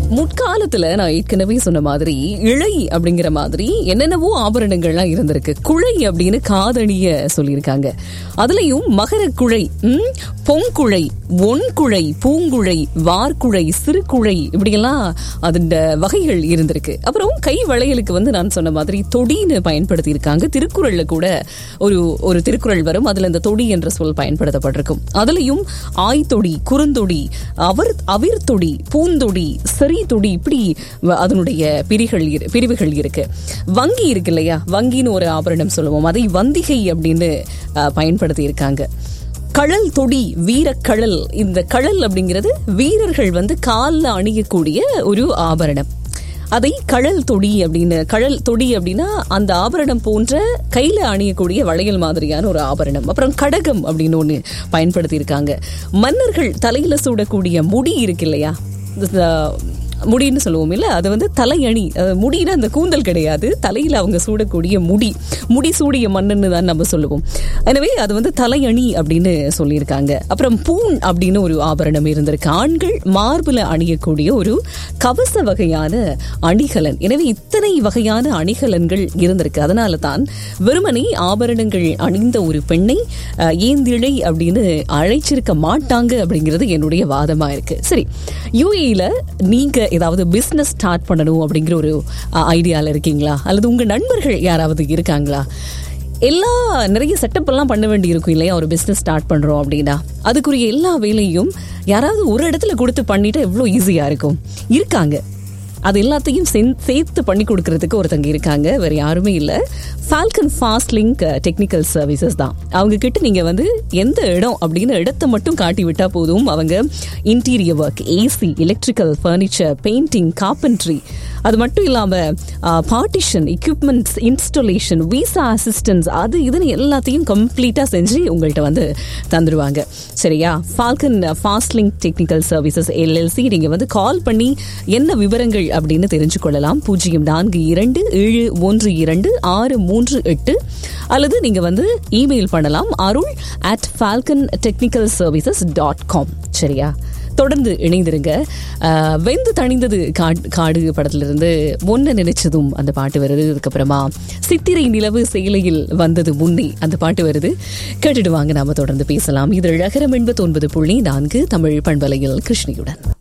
முற்காலத்துல நான் ஏற்கனவே சொன்ன மாதிரி இழை அப்படிங்கிற மாதிரி என்னென்னவோ ஆபரணங்கள்லாம் இருந்திருக்கு குழை அப்படின்னு காதணிய சொல்லியிருக்காங்க அதுலயும் மகர குழை ம், பொங்குழை ஒன்குழை பூங்குழை வார்குழை சிறுகுழை இப்படியெல்லாம் அதன் வகைகள் இருந்திருக்கு அப்புறம் கை வளையலுக்கு வந்து நான் சொன்ன மாதிரி தொடின்னு பயன்படுத்தி இருக்காங்க திருக்குறள்ல கூட ஒரு ஒரு திருக்குறள் வரும் அதுல இந்த தொடி என்ற சொல் பயன்படுத்தப்பட்டிருக்கும் அதுலயும் ஆய்தொடி குறுந்தொடி அவர் அவிர்தொடி பூந்தொடி செறி தொடி இப்படி வ- அதனுடைய பிரிகள் இரு- பிரிவுகள் இருக்கு வங்கி இருக்கு இல்லையா வங்கின்னு ஒரு ஆபரணம் சொல்லுவோம் அதை வந்திகை அப்படின்னு அஹ், பயன்படுத்தி இருக்காங்க கழல் தொடி வீரக்கழல் இந்த கழல் அப்படிங்கிறது வீரர்கள் வந்து காலில் அணியக்கூடிய ஒரு ஆபரணம் அதை கழல் தொடி அப்படின்னு கழல் தொடி அப்படின்னா அந்த ஆபரணம் போன்ற கையில அணியக்கூடிய வளையல் மாதிரியான ஒரு ஆபரணம் அப்புறம் கடகம் அப்படின்னு ஒன்று பயன்படுத்தி இருக்காங்க மன்னர்கள் தலையில சூடக்கூடிய முடி இருக்கு இல்லையா இந்த முடின்னு சொல்லுவோம் இல்ல அது வந்து தலையணி அது முடினா அந்த கூந்தல் கிடையாது தலையில அவங்க சூடக்கூடிய முடி முடி சூடிய மண்ணுன்னு தான் நம்ம சொல்லுவோம் எனவே அது வந்து தலையணி அப்படின்னு சொல்லியிருக்காங்க அப்புறம் பூண் அப்படின்னு ஒரு ஆபரணம் இருந்திருக்கு ஆண்கள் மார்புல அணியக்கூடிய ஒரு கவச வகையான அணிகலன் எனவே இத்தனை வகையான அணிகலன்கள் இருந்திருக்கு அதனால தான் வெறுமனே ஆபரணங்கள் அணிந்த ஒரு பெண்ணை அஹ், ஏந்திழை அப்படின்னு அழைச்சிருக்க மாட்டாங்க அப்படிங்கிறது என்னுடைய வாதமா இருக்கு சரி யூஏல நீங்க ஏதாவது பிசினஸ் ஸ்டார்ட் பண்ணணும் அப்படிங்கிற ஒரு ஐடியால இருக்கீங்களா அல்லது உங்க நண்பர்கள் யாராவது இருக்காங்களா எல்லா நிறைய செட்டப் எல்லாம் பண்ண வேண்டி இருக்கும் இல்லையா ஒரு பிசினஸ் ஸ்டார்ட் பண்றோம் அப்படின்னா அதுக்குரிய எல்லா வேலையும் யாராவது ஒரு இடத்துல கொடுத்து பண்ணிட்டா எவ்வளோ ஈஸியா இருக்கும் இருக்காங்க அது எல்லாத்தையும் சென்- சேர்த்து பண்ணி கொடுக்கறதுக்கு ஒருத்தங்க இருக்காங்க வேற யாருமே இல்ல Falcon fast link technical services தான் அவங்க கிட்ட நீங்க வந்து எந்த இடம் அப்படின்னு இடத்த மட்டும் காட்டி விட்டா போதும் அவங்க interior work AC electrical furniture painting carpentry அது மட்டும் இல்லாம partition equipments installation visa assistance அது இதுன்னு எல்லாத்தையும் கம்ப்ளீட்டா செஞ்சு உங்கள்கிட்ட வந்து தந்துடுவாங்க சரியா Falcon fast link technical services LLC நீங்க வந்து கால் பண்ணி என்ன விவரங்கள் அப்படின்னு தெரிஞ்சு கொள்ளலாம் பூஜ்ஜியம் நான்கு இரண்டு ஏழு ஒன்று இரண்டு ஆறு மூன்று எட்டு அல்லது நீங்க வந்து இமெயில் பண்ணலாம் Arul at falcon technical services dot com சரியா தொடர்ந்து இணைந்திருங்க அஹ், வெந்து தணிந்தது காடு காடு படத்திலிருந்து ஒன்ன நினைச்சதும் அந்த பாட்டு வருது அதுக்கப்புறமா சித்திரை நிலவு சேலையில் வந்தது முன்னே அந்த பாட்டு வருது கேட்டுட்டு வாங்க நாம தொடர்ந்து பேசலாம் இது அழகரம் எண்பத்தி ஒன்பது புள்ளி நான்கு தமிழ் பண்பலையில் கிருஷ்ணியுடன்